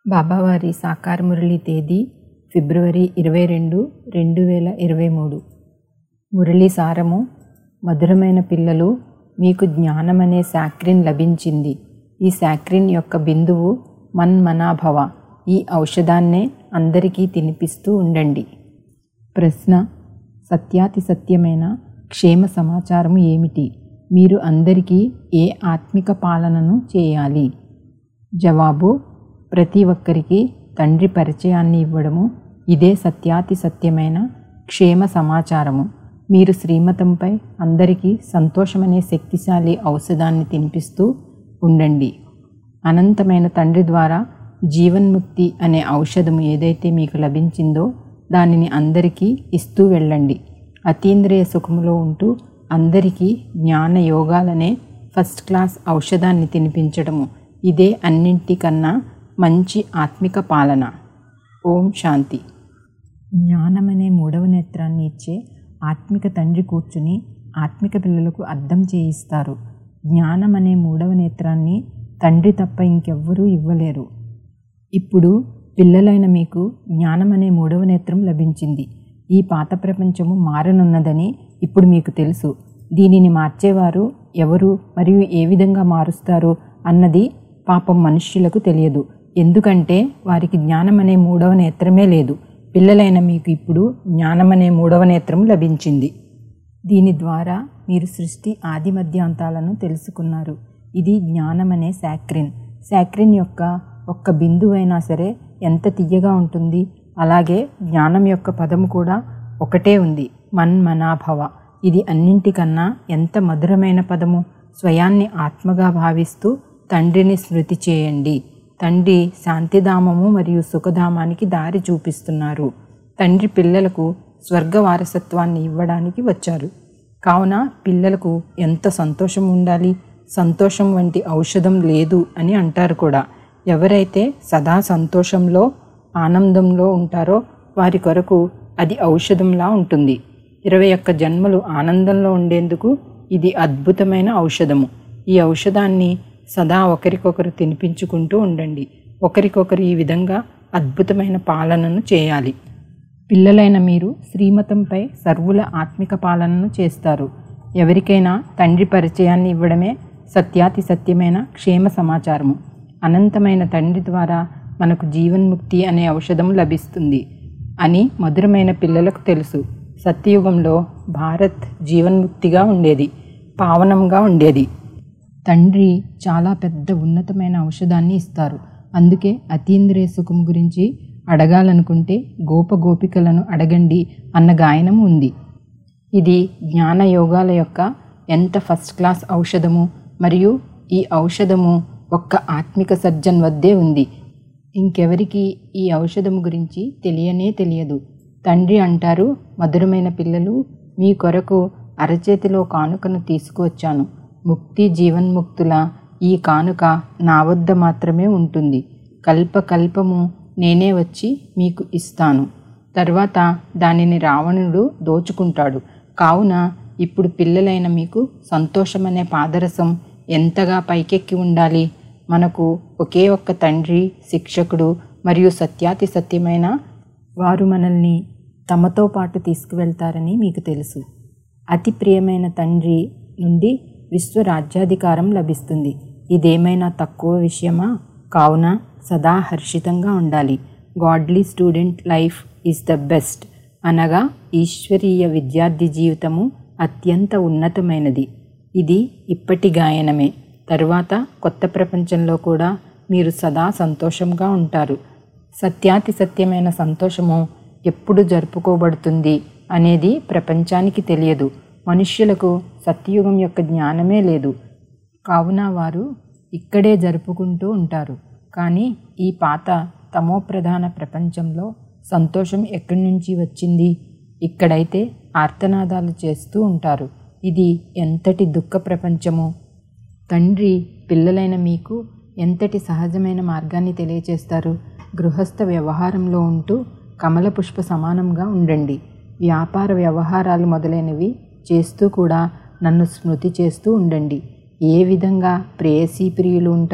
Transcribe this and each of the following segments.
బాబావారి సాకార మురళి తేదీ ఫిబ్రవరి ఇరవై రెండు రెండు వేల ఇరవై మూడు మురళి సారము మధురమైన పిల్లలు మీకు జ్ఞానమనే శాక్రిన్ లభించింది ఈ శాక్రిన్ యొక్క బిందువు మన్మనాభవ ఈ ఔషధాన్నే అందరికీ తినిపిస్తూ ఉండండి ప్రశ్న సత్యాతి సత్యమైన క్షేమ సమాచారము ఏమిటి మీరు అందరికీ ఏ ఆత్మిక పాలనను చేయాలి జవాబు ప్రతి ఒక్కరికి తండ్రి పరిచయాన్ని ఇవ్వడము ఇదే సత్యాతి సత్యమైన క్షేమ సమాచారము మీరు శ్రీమతంపై అందరికీ సంతోషమనే శక్తిశాలి ఔషధాన్ని తినిపిస్తూ ఉండండి అనంతమైన తండ్రి ద్వారా జీవన్ముక్తి అనే ఔషధము ఏదైతే మీకు లభించిందో దానిని అందరికీ ఇస్తూ వెళ్ళండి అతీంద్రియ సుఖములో ఉంటూ అందరికీ జ్ఞాన యోగాలనే ఫస్ట్ క్లాస్ ఔషధాన్ని తినిపించడము ఇదే అన్నింటికన్నా మంచి ఆత్మిక పాలన ఓం శాంతి జ్ఞానమనే మూడవ నేత్రాన్ని ఇచ్చే ఆత్మిక తండ్రి కూర్చుని ఆత్మిక పిల్లలకు అర్థం చేయిస్తారు జ్ఞానం అనే మూడవ నేత్రాన్ని తండ్రి తప్ప ఇంకెవ్వరూ ఇవ్వలేరు ఇప్పుడు పిల్లలైన మీకు జ్ఞానం అనే మూడవ నేత్రం లభించింది ఈ పాత ప్రపంచము మారనున్నదని ఇప్పుడు మీకు తెలుసు దీనిని మార్చేవారు ఎవరు మరియు ఏ విధంగా మారుస్తారు అన్నది పాపం మనుష్యులకు తెలియదు ఎందుకంటే వారికి జ్ఞానం అనే మూడవ నేత్రమే లేదు పిల్లలైన మీకు ఇప్పుడు జ్ఞానం అనే మూడవ నేత్రం లభించింది దీని ద్వారా మీరు సృష్టి ఆది మధ్యాంతాలను తెలుసుకున్నారు ఇది జ్ఞానం అనే శాక్రిన్ శాక్రిన్ యొక్క ఒక్క బిందువైనా సరే ఎంత తీయగా ఉంటుంది అలాగే జ్ఞానం యొక్క పదము కూడా ఒకటే ఉంది మన్మనాభవ ఇది అన్నింటికన్నా ఎంత మధురమైన పదము స్వయాన్ని ఆత్మగా భావిస్తూ తండ్రిని స్మృతి చేయండి తండ్రి శాంతిధామము మరియు సుఖధామానికి దారి చూపిస్తున్నారు తండ్రి పిల్లలకు స్వర్గ వారసత్వాన్ని ఇవ్వడానికి వచ్చారు కావున పిల్లలకు ఎంత సంతోషం ఉండాలి సంతోషం వంటి ఔషధం లేదు అని అంటారు కూడా ఎవరైతే సదా సంతోషంలో ఆనందంలో ఉంటారో వారి కొరకు అది ఔషధంలా ఉంటుంది ఇరవై ఒక్క జన్మలు ఆనందంలో ఉండేందుకు ఇది అద్భుతమైన ఔషధము ఈ ఔషధాన్ని సదా ఒకరికొకరు తినిపించుకుంటూ ఉండండి ఒకరికొకరు ఈ విధంగా అద్భుతమైన పాలనను చేయాలి పిల్లలైన మీరు శ్రీమతంపై సర్వుల ఆత్మిక పాలనను చేస్తారు ఎవరికైనా తండ్రి పరిచయాన్ని ఇవ్వడమే సత్యాతి సత్యమైన క్షేమ సమాచారము అనంతమైన తండ్రి ద్వారా మనకు జీవన్ముక్తి అనే ఔషధం లభిస్తుంది అని మధురమైన పిల్లలకు తెలుసు సత్యయుగంలో భారత్ జీవన్ముక్తిగా ఉండేది పావనంగా ఉండేది తండ్రి చాలా పెద్ద ఉన్నతమైన ఔషధాన్ని ఇస్తారు అందుకే అతీంద్రియ సుఖం గురించి అడగాలనుకుంటే గోప గోపికలను అడగండి అన్న గాయనం ఉంది ఇది జ్ఞాన యోగాల యొక్క ఎంత ఫస్ట్ క్లాస్ ఔషధము మరియు ఈ ఔషధము ఒక్క ఆత్మిక సర్జన్ వద్దే ఉంది ఇంకెవరికి ఈ ఔషధం గురించి తెలియనే తెలియదు తండ్రి అంటారు మధురమైన పిల్లలు మీ కొరకు అరచేతిలో కానుకను తీసుకువచ్చాను ముక్తి జీవన్ముక్తుల ఈ కానుక నా వద్ద మాత్రమే ఉంటుంది కల్పకల్పము నేనే వచ్చి మీకు ఇస్తాను తర్వాత దానిని రావణుడు దోచుకుంటాడు కావున ఇప్పుడు పిల్లలైన మీకు సంతోషమనే పాదరసం ఎంతగా పైకెక్కి ఉండాలి మనకు ఒకే ఒక్క తండ్రి శిక్షకుడు మరియు సత్యాతి సత్యమైన వారు మనల్ని తమతో పాటు తీసుకువెళ్తారని మీకు తెలుసు అతి ప్రియమైన తండ్రి నుండి విశ్వ రాజ్యాధికారం లభిస్తుంది ఇదేమైనా తక్కువ విషయమా కావున సదా హర్షితంగా ఉండాలి godly student life is the best అనగా ఈశ్వరీయ విద్యార్థి జీవితము అత్యంత ఉన్నతమైనది ఇది ఇప్పటి గాయనమే తరువాత కొత్త ప్రపంచంలో కూడా మీరు సదా సంతోషంగా ఉంటారు సత్యాతి సత్యమైన సంతోషము ఎప్పుడు జరుపుకోబడుతుంది అనేది ప్రపంచానికి తెలియదు మనుష్యులకు సత్యయుగం యొక్క జ్ఞానమే లేదు కావున వారు ఇక్కడే జరుపుకుంటూ ఉంటారు కానీ ఈ పాత తమో ప్రధాన ప్రపంచంలో సంతోషం ఎక్కడి నుంచి వచ్చింది ఇక్కడైతే ఆర్తనాదాలు చేస్తూ ఉంటారు ఇది ఎంతటి దుఃఖ ప్రపంచము తండ్రి పిల్లలైన మీకు ఎంతటి సహజమైన మార్గాన్ని తెలియచేస్తారు గృహస్థ వ్యవహారంలో ఉంటూ కమల పుష్ప సమానంగా ఉండండి వ్యాపార వ్యవహారాలు మొదలైనవి చేస్తూ కూడా నన్ను స్మృతి చేస్తూ ఉండండి ఏ విధంగా ప్రేయసీ ప్రియులు ఉంటారు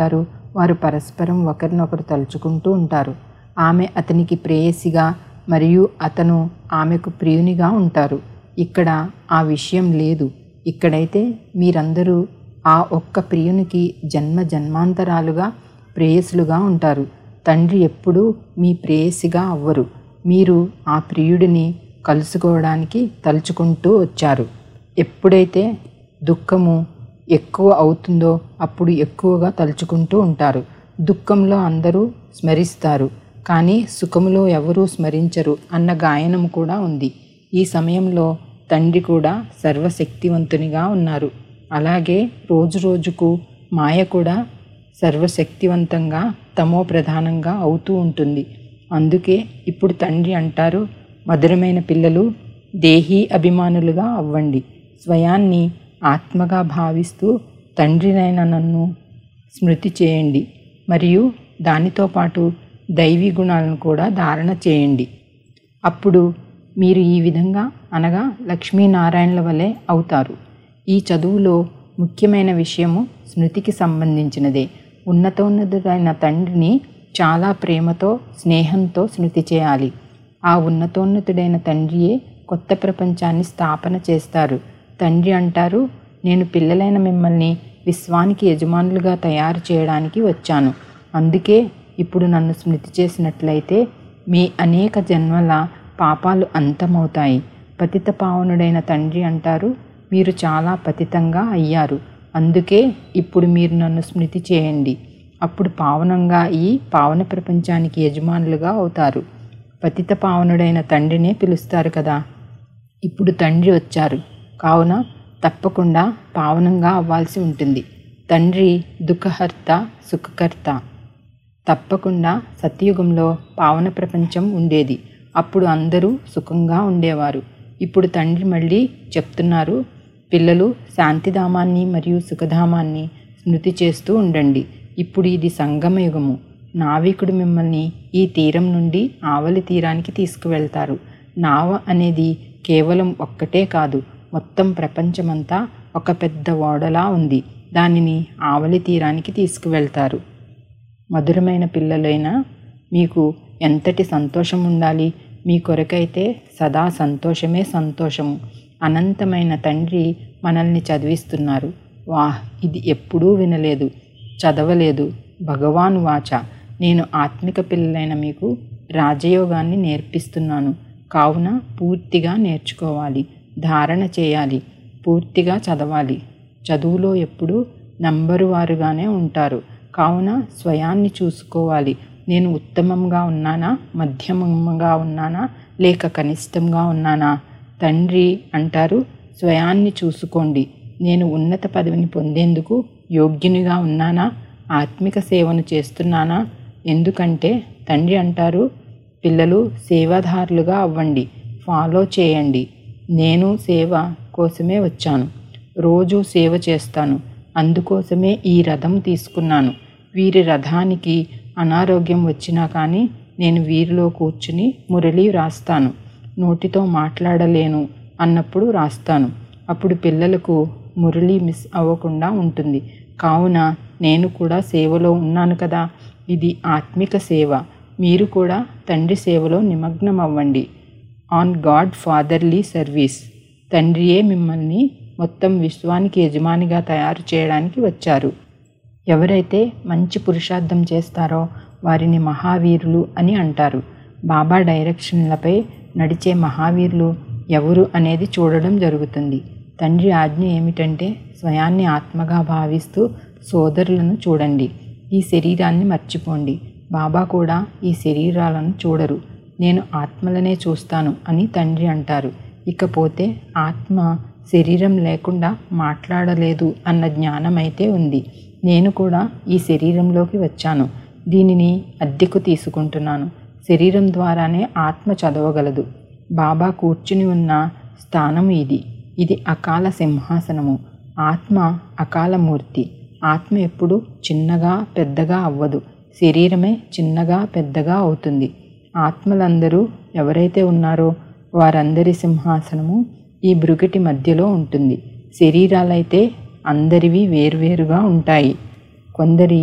వారు పరస్పరం ఒకరినొకరు తలుచుకుంటూ ఉంటారు ఆమె అతనికి ప్రేయసిగా మరియు అతను ఆమెకు ప్రియునిగా ఉంటారు ఇక్కడ ఆ విషయం లేదు ఇక్కడైతే మీరందరూ ఆ ఒక్క ప్రియునికి జన్మ జన్మాంతరాలుగా ప్రేయసులుగా ఉంటారు తండ్రి ఎప్పుడూ మీ ప్రేయసిగా అవ్వరు మీరు ఆ ప్రియుడిని కలుసుకోవడానికి తలుచుకుంటూ వచ్చారు ఎప్పుడైతే దుఃఖము ఎక్కువ అవుతుందో అప్పుడు ఎక్కువగా తలుచుకుంటూ ఉంటారు దుఃఖంలో అందరూ స్మరిస్తారు కానీ సుఖములో ఎవరూ స్మరించరు అన్న గాయనం కూడా ఉంది ఈ సమయంలో తండ్రి కూడా సర్వశక్తివంతునిగా ఉన్నారు అలాగే రోజు రోజుకు మాయ కూడా సర్వశక్తివంతంగా తమో ప్రధానంగా అవుతూ ఉంటుంది అందుకే ఇప్పుడు తండ్రి అంటారు మధురమైన పిల్లలు దేహీ అభిమానులుగా అవ్వండి స్వయాన్ని ఆత్మగా భావిస్తూ తండ్రినైన నన్ను స్మృతి చేయండి మరియు దానితో పాటు దైవీ గుణాలను కూడా ధారణ చేయండి అప్పుడు మీరు ఈ విధంగా అనగా లక్ష్మీనారాయణల వలె అవుతారు ఈ చదువులో ముఖ్యమైన విషయము స్మృతికి సంబంధించినదే ఉన్నతోన్నతుడైన తండ్రిని చాలా ప్రేమతో స్నేహంతో స్మృతి చేయాలి ఆ ఉన్నతోన్నతుడైన తండ్రియే కొత్త ప్రపంచాన్ని స్థాపన చేస్తారు తండ్రి అంటారు నేను పిల్లలైన మిమ్మల్ని విశ్వానికి యజమానులుగా తయారు చేయడానికి వచ్చాను అందుకే ఇప్పుడు నన్ను స్మృతి చేసినట్లయితే మీ అనేక జన్మల పాపాలు అంతమవుతాయి పతిత పావనుడైన తండ్రి అంటారు మీరు చాలా పతితంగా అయ్యారు అందుకే ఇప్పుడు మీరు నన్ను స్మృతి చేయండి అప్పుడు పావనంగా అయ్యి పావన ప్రపంచానికి యజమానులుగా అవుతారు పతిత పావనుడైన తండ్రినే పిలుస్తారు కదా ఇప్పుడు తండ్రి వచ్చారు కావున తప్పకుండా పావనంగా అవ్వాల్సి ఉంటుంది తండ్రి దుఃఖహర్త సుఖకర్త తప్పకుండా సత్యయుగంలో పావన ప్రపంచం ఉండేది అప్పుడు అందరూ సుఖంగా ఉండేవారు ఇప్పుడు తండ్రి మళ్ళీ చెప్తున్నారు పిల్లలు శాంతిధామాన్ని మరియు సుఖధామాన్ని స్మృతి చేస్తూ ఉండండి ఇప్పుడు ఇది సంగమయుగము నావికుడు మిమ్మల్ని ఈ తీరం నుండి ఆవలి తీరానికి తీసుకువెళ్తారు నావ అనేది కేవలం ఒక్కటే కాదు మొత్తం ప్రపంచమంతా ఒక పెద్ద ఓడలా ఉంది దానిని ఆవలి తీరానికి తీసుకువెళ్తారు మధురమైన పిల్లలైన మీకు ఎంతటి సంతోషం ఉండాలి మీ కొరకైతే సదా సంతోషమే సంతోషము అనంతమైన తండ్రి మనల్ని చదివిస్తున్నారు వాహ్ ఇది ఎప్పుడూ వినలేదు చదవలేదు భగవాన్ వాచ నేను ఆత్మిక పిల్లలైన మీకు రాజయోగాన్ని నేర్పిస్తున్నాను కావున పూర్తిగా నేర్చుకోవాలి ధారణ చేయాలి పూర్తిగా చదవాలి చదువులో ఎప్పుడు నంబరు వారుగానే ఉంటారు కావున స్వయాన్ని చూసుకోవాలి నేను ఉత్తమంగా ఉన్నానా మధ్యమంగా ఉన్నానా లేక కనిష్టంగా ఉన్నానా తండ్రి అంటారు స్వయాన్ని చూసుకోండి నేను ఉన్నత పదవిని పొందేందుకు యోగ్యునిగా ఉన్నానా ఆత్మిక సేవను చేస్తున్నానా ఎందుకంటే తండ్రి అంటారు పిల్లలు సేవాదారులుగా అవ్వండి ఫాలో చేయండి నేను సేవ కోసమే వచ్చాను రోజు సేవ చేస్తాను అందుకోసమే ఈ రథం తీసుకున్నాను వీరి రథానికి అనారోగ్యం వచ్చినా కానీ నేను వీరిలో కూర్చుని మురళి రాస్తాను నోటితో మాట్లాడలేను అన్నప్పుడు రాస్తాను అప్పుడు పిల్లలకు మురళి మిస్ అవ్వకుండా ఉంటుంది కావున నేను కూడా సేవలో ఉన్నాను కదా ఇది ఆత్మిక సేవ మీరు కూడా తండ్రి సేవలో నిమగ్నం అవ్వండి ఆన్ గాడ్ ఫాదర్లీ సర్వీస్ తండ్రియే మిమ్మల్ని మొత్తం విశ్వానికి యజమానిగా తయారు చేయడానికి వచ్చారు ఎవరైతే మంచి పురుషార్థం చేస్తారో వారిని మహావీరులు అని అంటారు బాబా డైరెక్షన్లపై నడిచే మహావీరులు ఎవరు అనేది చూడడం జరుగుతుంది తండ్రి ఆజ్ఞ ఏమిటంటే స్వయాన్ని ఆత్మగా భావిస్తూ సోదరులను చూడండి ఈ శరీరాన్ని మర్చిపోండి బాబా కూడా ఈ శరీరాలను చూడరు నేను ఆత్మలనే చూస్తాను అని తండ్రి అంటారు ఇకపోతే ఆత్మ శరీరం లేకుండా మాట్లాడలేదు అన్న జ్ఞానం అయితే ఉంది నేను కూడా ఈ శరీరంలోకి వచ్చాను దీనిని అద్దెకు తీసుకుంటున్నాను శరీరం ద్వారానే ఆత్మ చదవగలదు బాబా కూర్చుని ఉన్న స్థానం ఇది ఇది అకాల సింహాసనము ఆత్మ అకాల మూర్తి ఆత్మ ఎప్పుడు చిన్నగా పెద్దగా అవ్వదు శరీరమే చిన్నగా పెద్దగా అవుతుంది ఆత్మలందరూ ఎవరైతే ఉన్నారో వారందరి సింహాసనము ఈ భృగటి మధ్యలో ఉంటుంది శరీరాలైతే అందరివి వేర్వేరుగా ఉంటాయి కొందరి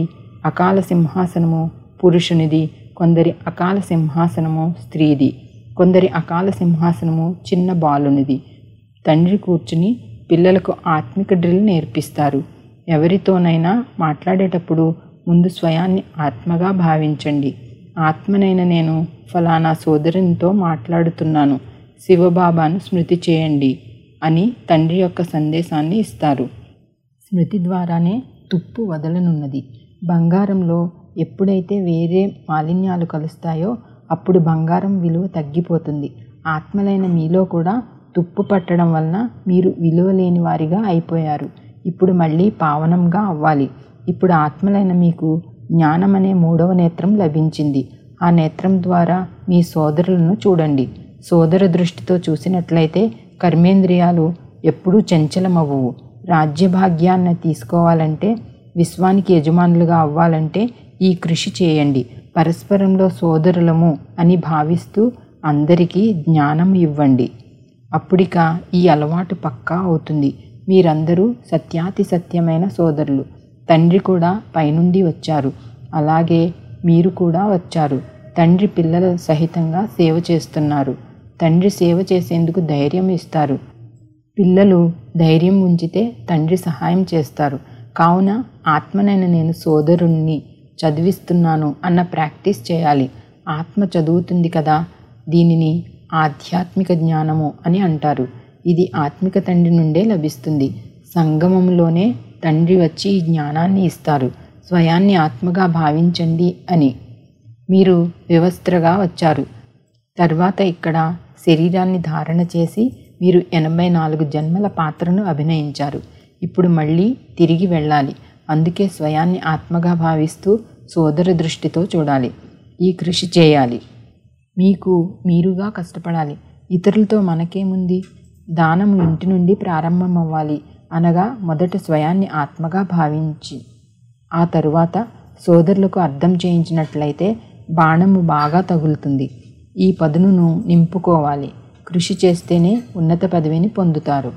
అకాల సింహాసనము పురుషునిది కొందరి అకాల సింహాసనము స్త్రీది కొందరి అకాల సింహాసనము చిన్న బాలునిది తండ్రి కూర్చుని పిల్లలకు ఆత్మిక డ్రిల్ నేర్పిస్తారు ఎవరితోనైనా మాట్లాడేటప్పుడు ముందు స్వయాన్ని ఆత్మగా భావించండి ఆత్మనైన నేను ఫలానా సోదరునితో మాట్లాడుతున్నాను శివబాబాను స్మృతి చేయండి అని తండ్రి యొక్క సందేశాన్ని ఇస్తారు స్మృతి ద్వారానే తుప్పు వదలనున్నది బంగారంలో ఎప్పుడైతే వేరే మాలిన్యాలు కలుస్తాయో అప్పుడు బంగారం విలువ తగ్గిపోతుంది ఆత్మలైన మీలో కూడా తుప్పు పట్టడం వలన మీరు విలువ లేని వారిగా అయిపోయారు ఇప్పుడు మళ్ళీ పావనంగా అవ్వాలి ఇప్పుడు ఆత్మలైన మీకు జ్ఞానం అనే మూడవ నేత్రం లభించింది ఆ నేత్రం ద్వారా మీ సోదరులను చూడండి సోదర దృష్టితో చూసినట్లయితే కర్మేంద్రియాలు ఎప్పుడూ చంచలమవ్వవు రాజ్యభాగ్యాన్ని తీసుకోవాలంటే విశ్వానికి యజమానులుగా అవ్వాలంటే ఈ కృషి చేయండి పరస్పరంలో సోదరులము అని భావిస్తూ అందరికీ జ్ఞానం ఇవ్వండి అప్పుడిక ఈ అలవాటు పక్కా అవుతుంది మీరందరూ సత్యాతి సత్యమైన సోదరులు తండ్రి కూడా పైనుండి వచ్చారు అలాగే మీరు కూడా వచ్చారు తండ్రి పిల్లల సహితంగా సేవ చేస్తున్నారు తండ్రి సేవ చేసేందుకు ధైర్యం ఇస్తారు పిల్లలు ధైర్యం ఉంచితే తండ్రి సహాయం చేస్తారు కావున ఆత్మనైన నేను సోదరుణ్ణి చదివిస్తున్నాను అన్న ప్రాక్టీస్ చేయాలి ఆత్మ చదువుతుంది కదా దీనిని ఆధ్యాత్మిక జ్ఞానము అని అంటారు ఇది ఆత్మిక తండ్రి నుండే లభిస్తుంది సంగమంలోనే తండ్రి వచ్చి ఈ జ్ఞానాన్ని ఇస్తారు స్వయాన్ని ఆత్మగా భావించండి అని మీరు వ్యవస్థగా వచ్చారు తర్వాత ఇక్కడ శరీరాన్ని ధారణ చేసి మీరు ఎనభై నాలుగు జన్మల పాత్రను అభినయించారు ఇప్పుడు మళ్ళీ తిరిగి వెళ్ళాలి అందుకే స్వయాన్ని ఆత్మగా భావిస్తూ సోదర దృష్టితో చూడాలి ఈ కృషి చేయాలి మీకు మీరుగా కష్టపడాలి ఇతరులతో మనకేముంది దానము ఇంటి నుండి ప్రారంభం అవ్వాలి అనగా మొదట స్వయాన్ని ఆత్మగా భావించి ఆ తరువాత సోదరులకు అర్థం చేయించినట్లయితే బాణము బాగా తగులుతుంది ఈ పదునును నింపుకోవాలి కృషి చేస్తేనే ఉన్నత పదవిని పొందుతారు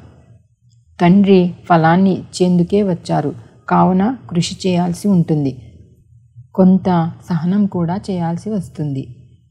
తండ్రి ఫలాన్ని ఇచ్చేందుకే వచ్చారు కావున కృషి చేయాల్సి ఉంటుంది కొంత సహనం కూడా చేయాల్సి వస్తుంది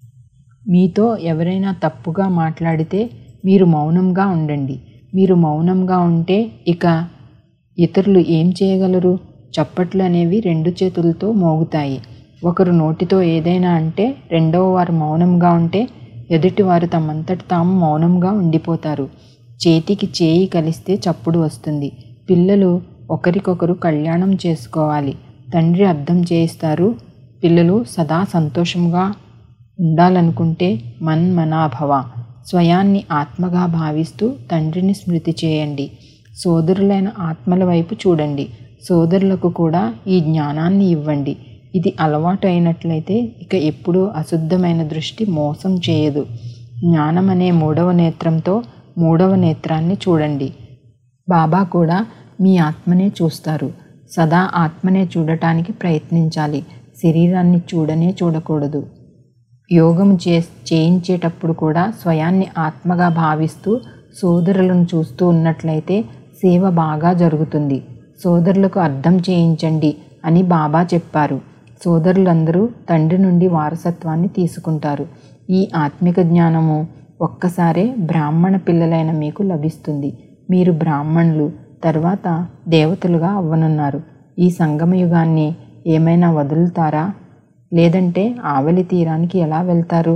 మీతో ఎవరైనా తప్పుగా మాట్లాడితే మీరు మౌనంగా ఉండండి మీరు మౌనంగా ఉంటే ఇక ఇతరులు ఏం చేయగలరు చప్పట్లు అనేవి రెండు చేతులతో మోగుతాయి ఒకరు నోటితో ఏదైనా అంటే రెండవ వారు మౌనంగా ఉంటే ఎదుటివారు తమంతటి తాము మౌనంగా ఉండిపోతారు చేతికి చేయి కలిస్తే చప్పుడు వస్తుంది పిల్లలు ఒకరికొకరు కళ్యాణం చేసుకోవాలి తండ్రి అర్థం చేయిస్తారు పిల్లలు సదా సంతోషంగా ఉండాలనుకుంటే మన్మనాభవ స్వయాన్ని ఆత్మగా భావిస్తూ తండ్రిని స్మృతి చేయండి సోదరులైన ఆత్మల వైపు చూడండి సోదరులకు కూడా ఈ జ్ఞానాన్ని ఇవ్వండి ఇది అలవాటు అయినట్లయితే ఇక ఎప్పుడూ అశుద్ధమైన దృష్టి మోసం చేయదు జ్ఞానం అనే మూడవ నేత్రంతో మూడవ నేత్రాన్ని చూడండి బాబా కూడా మీ ఆత్మనే చూస్తారు సదా ఆత్మనే చూడటానికి ప్రయత్నించాలి శరీరాన్ని చూడనే చూడకూడదు యోగం చే చేయించేటప్పుడు కూడా స్వయాన్ని ఆత్మగా భావిస్తూ సోదరులను చూస్తూ ఉన్నట్లయితే సేవ బాగా జరుగుతుంది సోదరులకు అర్థం చేయించండి అని బాబా చెప్పారు సోదరులందరూ తండ్రి నుండి వారసత్వాన్ని తీసుకుంటారు ఈ ఆత్మిక జ్ఞానము ఒక్కసారే బ్రాహ్మణ పిల్లలైన మీకు లభిస్తుంది మీరు బ్రాహ్మణులు తర్వాత దేవతలుగా అవ్వనున్నారు ఈ సంగమయుగాన్ని ఏమైనా వదులుతారా లేదంటే ఆవలి తీరానికి ఎలా వెళ్తారు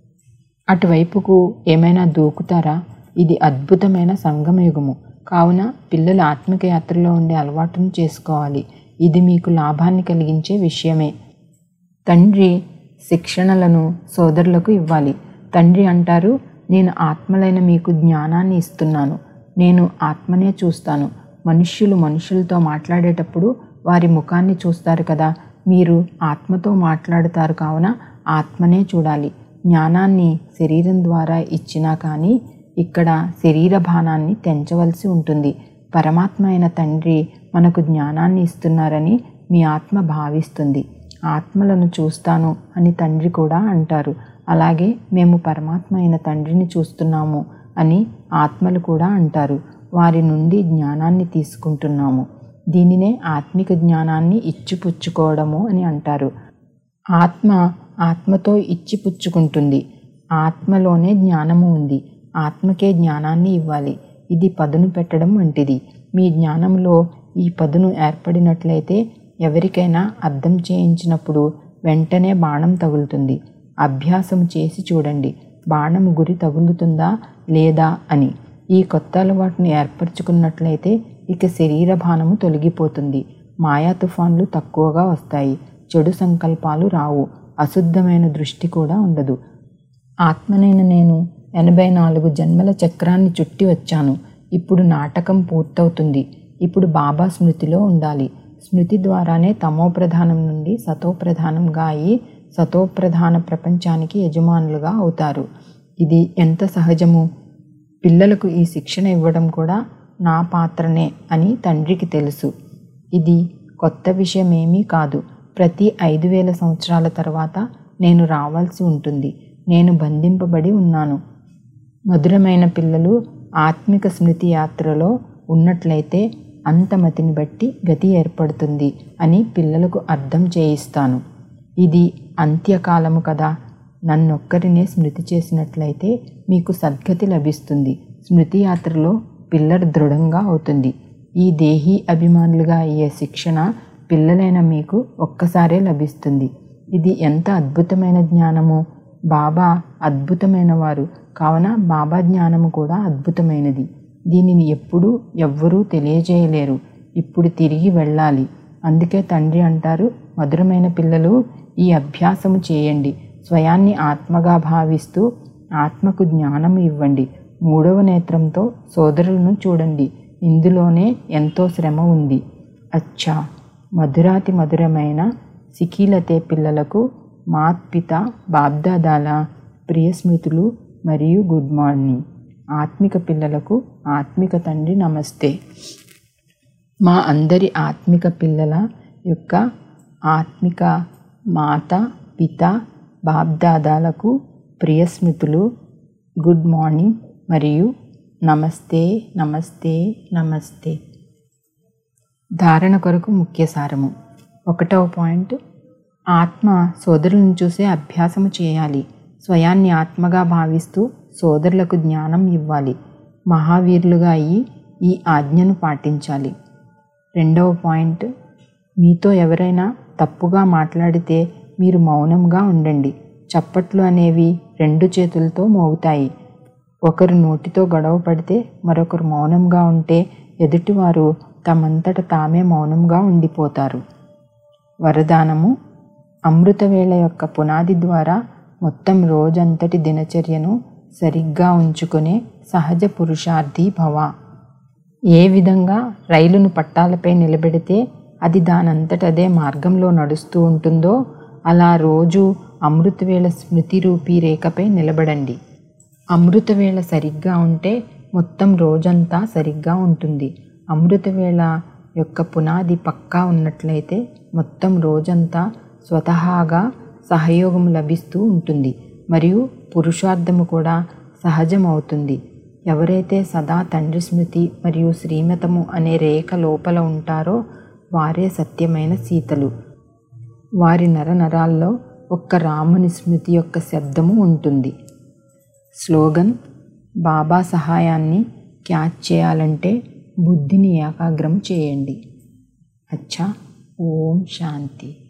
అటువైపుకు ఏమైనా దూకుతారా ఇది అద్భుతమైన సంగమయుగము కావున పిల్లలు ఆత్మిక యాత్రలో ఉండే అలవాటును చేసుకోవాలి ఇది మీకు లాభాన్ని కలిగించే విషయమే తండ్రి శిక్షణలను సోదరులకు ఇవ్వాలి తండ్రి అంటారు నేను ఆత్మలైన మీకు జ్ఞానాన్ని ఇస్తున్నాను నేను ఆత్మనే చూస్తాను మనుష్యులు మనుషులతో మాట్లాడేటప్పుడు వారి ముఖాన్ని చూస్తారు కదా మీరు ఆత్మతో మాట్లాడుతారు కావున ఆత్మనే చూడాలి జ్ఞానాన్ని శరీరం ద్వారా ఇచ్చినా కానీ ఇక్కడ శరీర భానాన్ని తెంచవలసి ఉంటుంది పరమాత్మ అయిన తండ్రి మనకు జ్ఞానాన్ని ఇస్తున్నారని మీ ఆత్మ భావిస్తుంది ఆత్మలను చూస్తాను అని తండ్రి కూడా అంటారు అలాగే మేము పరమాత్మ అయిన తండ్రిని చూస్తున్నాము అని ఆత్మలు కూడా అంటారు వారి నుండి జ్ఞానాన్ని తీసుకుంటున్నాము దీనినే ఆత్మిక జ్ఞానాన్ని ఇచ్చిపుచ్చుకోవడము అని అంటారు ఆత్మ ఆత్మతో ఇచ్చిపుచ్చుకుంటుంది ఆత్మలోనే జ్ఞానము ఉంది ఆత్మకే జ్ఞానాన్ని ఇవ్వాలి ఇది పదును పెట్టడం వంటిది మీ జ్ఞానంలో ఈ పదును ఏర్పడినట్లయితే ఎవరికైనా అర్థం చేయించినప్పుడు వెంటనే బాణం తగులుతుంది అభ్యాసం చేసి చూడండి బాణం గురి తగులుతుందా లేదా అని ఈ కొత్త అలవాటును ఏర్పరచుకున్నట్లయితే ఇక శరీర భానము తొలగిపోతుంది మాయా తుఫాన్లు తక్కువగా వస్తాయి చెడు సంకల్పాలు రావు అశుద్ధమైన దృష్టి కూడా ఉండదు ఆత్మనైన నేను ఎనభై నాలుగు జన్మల చక్రాన్ని చుట్టి వచ్చాను ఇప్పుడు నాటకం పూర్తవుతుంది ఇప్పుడు బాబా స్మృతిలో ఉండాలి స్మృతి ద్వారానే తమో ప్రధానం నుండి సతో ప్రధానంగా అయి సతో ప్రధాన ప్రపంచానికి యజమానులుగా అవుతారు ఇది ఎంత సహజము పిల్లలకు ఈ శిక్షణ ఇవ్వడం కూడా నా పాత్రనే అని తండ్రికి తెలుసు ఇది కొత్త విషయమేమీ కాదు ప్రతి ఐదు వేల సంవత్సరాల తర్వాత నేను రావాల్సి ఉంటుంది నేను బంధింపబడి ఉన్నాను మధురమైన పిల్లలు ఆత్మిక స్మృతి యాత్రలో ఉన్నట్లయితే అంతమతిని బట్టి గతి ఏర్పడుతుంది అని పిల్లలకు అర్థం చేయిస్తాను ఇది అంత్యకాలము కదా నన్నొక్కరినే స్మృతి చేసినట్లయితే మీకు సద్గతి లభిస్తుంది స్మృతి యాత్రలో పిల్లలు దృఢంగా అవుతుంది ఈ దేహీ అభిమానులుగా అయ్యే శిక్షణ పిల్లలైన మీకు ఒక్కసారే లభిస్తుంది ఇది ఎంత అద్భుతమైన జ్ఞానము బాబా అద్భుతమైన వారు కావున బాబా జ్ఞానము కూడా అద్భుతమైనది దీనిని ఎప్పుడూ ఎవ్వరూ తెలియజేయలేరు ఇప్పుడు తిరిగి వెళ్ళాలి అందుకే తండ్రి అంటారు మధురమైన పిల్లలు ఈ అభ్యాసము చేయండి స్వయాన్ని ఆత్మగా భావిస్తూ ఆత్మకు జ్ఞానం ఇవ్వండి మూడవ నేత్రంతో సోదరులను చూడండి ఇందులోనే ఎంతో శ్రమ ఉంది అచ్చా మధురాతి మధురమైన సికీలతే పిల్లలకు మాత్పిత బాబ్దాదాల ప్రియ స్మృతులు మరియు గుడ్ మార్నింగ్ ఆత్మిక పిల్లలకు ఆత్మిక తండ్రి నమస్తే మా అందరి ఆత్మిక పిల్లల యొక్క ఆత్మిక మాత పిత బాబ్దాదాలకు ప్రియ స్మృతులు గుడ్ మార్నింగ్ మరియు నమస్తే నమస్తే నమస్తే ధారణ కొరకు ముఖ్య సారము ఒకటవ పాయింట్ ఆత్మ సోదరులను చూసే అభ్యాసము చేయాలి స్వయాన్ని ఆత్మగా భావిస్తూ సోదరులకు జ్ఞానం ఇవ్వాలి మహావీరులుగా అయ్యి ఈ ఆజ్ఞను పాటించాలి రెండవ పాయింట్ మీతో ఎవరైనా తప్పుగా మాట్లాడితే మీరు మౌనంగా ఉండండి చప్పట్లు అనేవి రెండు చేతులతో మోగుతాయి ఒకరు నోటితో గొడవ పడితే మరొకరు మౌనంగా ఉంటే ఎదుటివారు తమంతట తామే మౌనంగా ఉండిపోతారు వరదానము అమృతవేళ యొక్క పునాది ద్వారా మొత్తం రోజంతటి దినచర్యను సరిగ్గా ఉంచుకునే సహజ పురుషార్థి భవ ఏ విధంగా రైలును పట్టాలపై నిలబెడితే అది దానంతటదే మార్గంలో నడుస్తూ ఉంటుందో అలా రోజు అమృతవేళ స్మృతి రూపీ రేఖపై నిలబడండి అమృతవేళ సరిగ్గా ఉంటే మొత్తం రోజంతా సరిగ్గా ఉంటుంది అమృతవేళ యొక్క పునాది పక్కా ఉన్నట్లయితే మొత్తం రోజంతా స్వతహాగా సహయోగం లభిస్తూ ఉంటుంది మరియు పురుషార్థము కూడా సహజమవుతుంది ఎవరైతే సదా తండ్రి స్మృతి మరియు శ్రీమతము అనే రేఖ లోపల ఉంటారో వారే సత్యమైన సీతలు వారి నరనరాల్లో ఒక్క రాముని స్మృతి యొక్క శబ్దము ఉంటుంది స్లోగన్ బాబా సహాయాన్ని క్యాచ్ చేయాలంటే బుద్ధిని ఏకాగ్రం చేయండి అచ్చా ఓం శాంతి